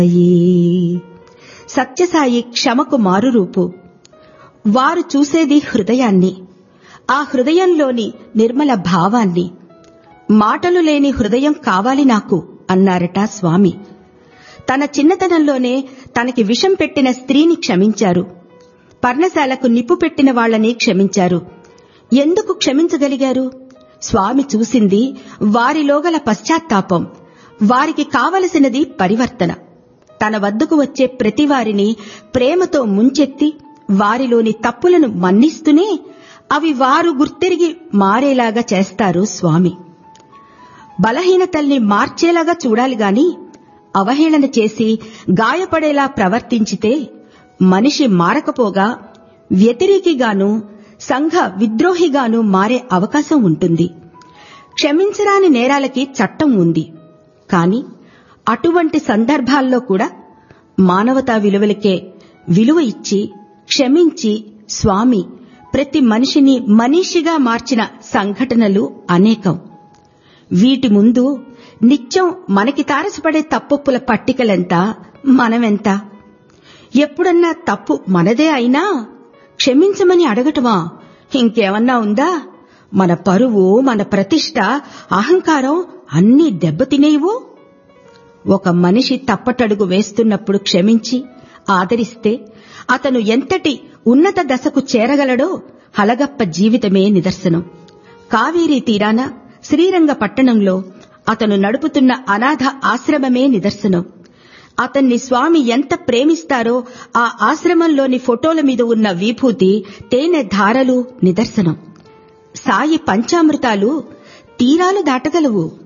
సత్యసాయి క్షమకు మారురూపు వారు చూసేది హృదయాన్ని ఆ హృదయంలోని నిర్మల భావాన్ని మాటలు లేని హృదయం కావాలి నాకు అన్నారట స్వామి తన చిన్నతనంలోనే తనకి విషం పెట్టిన స్త్రీని క్షమించారు పర్ణశాలకు నిప్పు పెట్టిన వాళ్లని క్షమించారు ఎందుకు క్షమించగలిగారు స్వామి చూసింది వారిలోగల పశ్చాత్తాపం వారికి కావలసినది పరివర్తన తన వద్దకు వచ్చే ప్రతి వారిని ప్రేమతో ముంచెత్తి వారిలోని తప్పులను మన్నిస్తూనే అవి వారు గుర్తిరిగి మారేలాగా చేస్తారు స్వామి బలహీనతల్ని మార్చేలాగా చూడాలి గాని అవహేళన చేసి గాయపడేలా ప్రవర్తించితే మనిషి మారకపోగా వ్యతిరేకిగాను సంఘ విద్రోహిగాను మారే అవకాశం ఉంటుంది క్షమించరాని నేరాలకి చట్టం ఉంది కాని అటువంటి సందర్భాల్లో కూడా మానవతా విలువలకే విలువ ఇచ్చి క్షమించి స్వామి ప్రతి మనిషిని మనీషిగా మార్చిన సంఘటనలు అనేకం వీటి ముందు నిత్యం మనకి తారసపడే తప్పొప్పుల పట్టికలెంత మనమెంత ఎప్పుడన్నా తప్పు మనదే అయినా క్షమించమని అడగటమా ఇంకేమన్నా ఉందా మన పరువు మన ప్రతిష్ట అహంకారం అన్నీ దెబ్బతినేవు ఒక మనిషి తప్పటడుగు వేస్తున్నప్పుడు క్షమించి ఆదరిస్తే అతను ఎంతటి ఉన్నత దశకు చేరగలడో హలగప్ప జీవితమే నిదర్శనం కావేరీ తీరాన శ్రీరంగ పట్టణంలో అతను నడుపుతున్న అనాథ ఆశ్రమమే నిదర్శనం అతన్ని స్వామి ఎంత ప్రేమిస్తారో ఆ ఆశ్రమంలోని ఫోటోల మీద ఉన్న విభూతి తేనె ధారలు నిదర్శనం సాయి పంచామృతాలు తీరాలు దాటగలవు